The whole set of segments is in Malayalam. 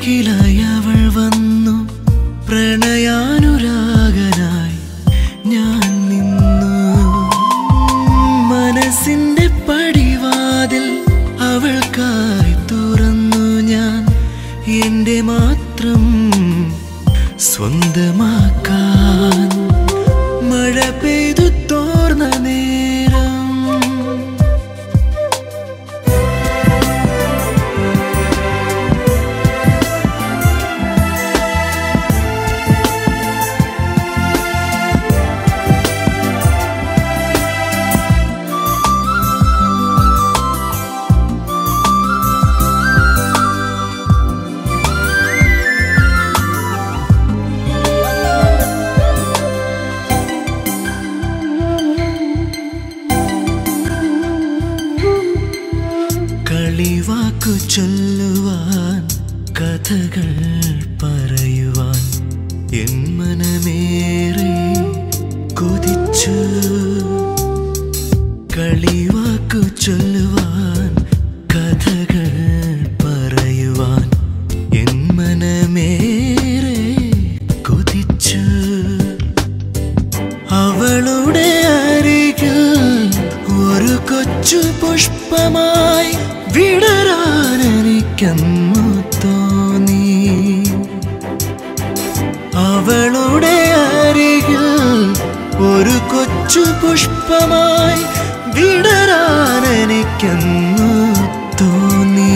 അരികിലായി അവൾ വന്നു പ്രണയാനുരാഗനായി ഞാൻ നിന്നു മനസ്സിന്റെ പടിവാതിൽ അവൾക്കായി തുറന്നു ഞാൻ എന്റെ മാത്രം സ്വന്തമാക്കാൻ മഴ പെയ്തു തോർന്ന നേരം കളിവാക്കു ചൊല്ലുവാൻ കഥകൾ പറയുവാൻ എൻ മനമേറെ കൊതിച്ചു കളിവാക്കു ചൊല്ലുവാൻ കഥകൾ പറയുവാൻ എൻ മനമേറെ കൊതിച്ചു അവളുടെ അരികിൽ ഒരു കൊച്ചു പുഷ്പമായി വിടരാൻ എനിക്കെന്നു തോന്നി അവളുടെ അരികിൽ ഒരു കൊച്ചു പുഷ്പമായി വിടരാൻ എനിക്കെന്നു തോന്നി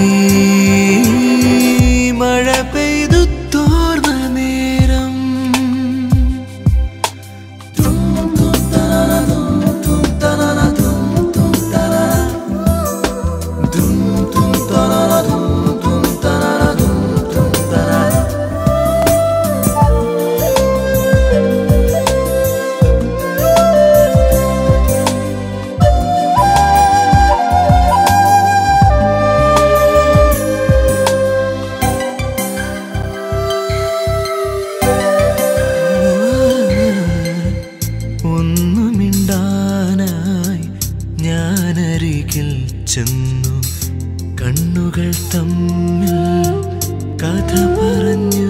മഴ പെയ്തു തോർന്ന നേരം ഒന്നുമിണ്ടാനായി ഞാനരികിൽ ചെന്നു കണ്ണുകൾ തമ്മിൽ കഥ പറഞ്ഞു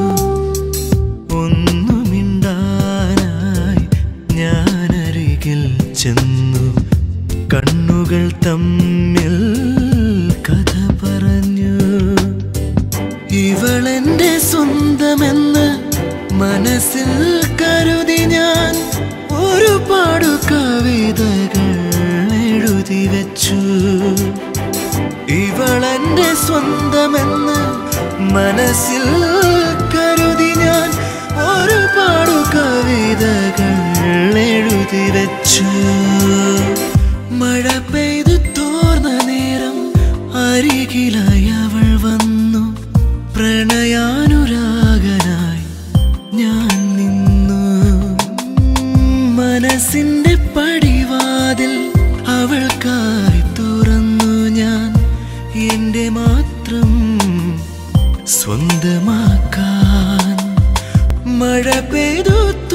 ഒന്നുമിണ്ടാനായി ഞാനരികിൽ ചെന്നു കണ്ണുകൾ തമ്മിൽ കഥ പറഞ്ഞു ഇവളെന്റെ സ്വന്തമെന്ന് മനസ്സിൽ കരുതി ഞാൻ ഒരുപാട് കവിതകൾ എഴുതി വെച്ചു ഇവളെന്റെ സ്വന്തമെന്ന് മനസ്സിൽ കരുതി ഞാൻ ഒരുപാട് കവിതകൾ എഴുതി വെച്ചു മഴ പെയ്തു തോർന്ന നേരം അരികിലായി അവൾ വന്നു പ്രണയാനുരാഗനായി ഞാൻ നിന്നു മനസ്സിന്റെ പടിവാതിൽ അവൾക്കായി തുറന്നു ഞാൻ എന്റെ മാത്രം സ്വന്തമാക്കാൻ മഴ പെയ്തു